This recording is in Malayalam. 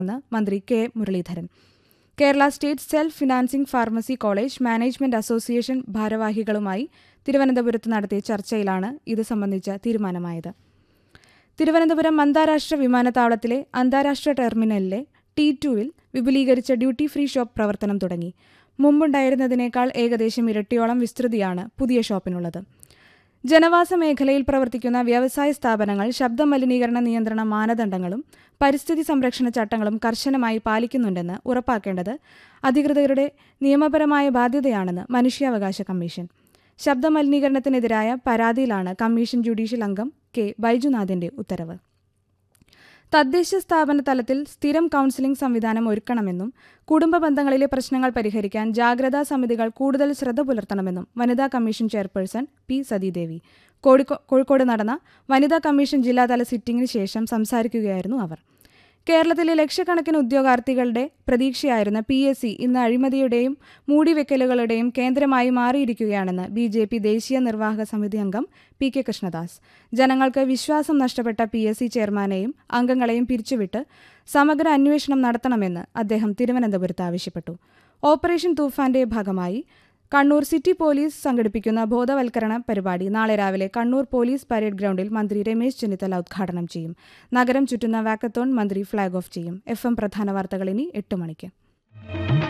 എന്ന് മന്ത്രി K Muraleedharan Kerala state self financing pharmacy college management association ഭാരവാഹികളുമായി തിരുവനന്തപുരത്ത് നടത്തിയ ചർച്ചയിലാണ് ഇത് സംബന്ധിച്ച തീരുമാനമായത് തിരുവനന്തപുരം അന്താരാഷ്ട്ര വിമാനത്താവളത്തിലെ അന്താരാഷ്ട്ര ടെർമിനലിലെ ടി ടുവിൽ വിപുലീകരിച്ച ഡ്യൂട്ടി ഫ്രീ ഷോപ്പ് പ്രവർത്തനം തുടങ്ങി മുമ്പുണ്ടായിരുന്നതിനേക്കാൾ ഏകദേശം ഇരട്ടിയോളം വിസ്തൃതിയാണ് പുതിയ ഷോപ്പിനുള്ളത് ജനവാസ മേഖലയിൽ പ്രവർത്തിക്കുന്ന വ്യവസായ സ്ഥാപനങ്ങൾ ശബ്ദ മലിനീകരണ നിയന്ത്രണ മാനദണ്ഡങ്ങളും പരിസ്ഥിതി സംരക്ഷണ ചട്ടങ്ങളും കർശനമായി പാലിക്കുന്നുണ്ടെന്ന് ഉറപ്പാക്കേണ്ടത് അധികൃതരുടെ നിയമപരമായ ബാധ്യതയാണെന്ന് മനുഷ്യാവകാശ കമ്മീഷൻ ശബ്ദ മലിനീകരണത്തിനെതിരായ പരാതിയിലാണ് കമ്മീഷൻ ജുഡീഷ്യൽ അംഗം കെ ബൈജുനാഥിന്റെ ഉത്തരവ് തദ്ദേശ സ്ഥാപന തലത്തിൽ സ്ഥിരം കൌൺസിലിംഗ് സംവിധാനം ഒരുക്കണമെന്നും കുടുംബ ബന്ധങ്ങളിലെ പ്രശ്നങ്ങൾ പരിഹരിക്കാൻ ജാഗ്രതാ സമിതികൾ കൂടുതൽ ശ്രദ്ധ പുലർത്തണമെന്നും വനിതാ commission chairperson P Sathidevi Kozhikode നടന്ന വനിതാ കമ്മീഷൻ ജില്ലാതല സിറ്റിംഗിന് ശേഷം സംസാരിക്കുകയായിരുന്നു അവർ കേരളത്തിലെ ലക്ഷക്കണക്കിന് ഉദ്യോഗാർത്ഥികളുടെ പ്രതീക്ഷയായിരുന്ന പി എസ് സി ഇന്ന് അഴിമതിയുടെയും മൂടിവെക്കലുകളുടെയും കേന്ദ്രമായി മാറിയിരിക്കുകയാണെന്ന് ബി ജെ പി ദേശീയ നിർവാഹക സമിതി അംഗം പി കെ കൃഷ്ണദാസ് ജനങ്ങൾക്ക് വിശ്വാസം നഷ്ടപ്പെട്ട പി എസ് സി ചെയർമാനെയും അംഗങ്ങളെയും പിരിച്ചുവിട്ട് സമഗ്ര അന്വേഷണം നടത്തണമെന്ന് അദ്ദേഹം തിരുവനന്തപുരത്ത് ആവശ്യപ്പെട്ടു ഓപ്പറേഷൻ തൂഫാന്റെ ഭാഗമായി കണ്ണൂർ സിറ്റി പോലീസ് സംഘടിപ്പിക്കുന്ന ബോധവൽക്കരണ പരിപാടി നാളെ രാവിലെ കണ്ണൂർ പോലീസ് പരേഡ് ഗ്രൗണ്ടിൽ മന്ത്രി രമേശ് ചെന്നിത്തല ഉദ്ഘാടനം ചെയ്യും നഗരം ചുറ്റുന്ന വാക്കത്തോൺ മന്ത്രി ഫ്ളാഗ് ഓഫ് ചെയ്യും എഫ് എം പ്രധാന വാർത്തകൾ ഇനി എട്ട് മണിക്ക്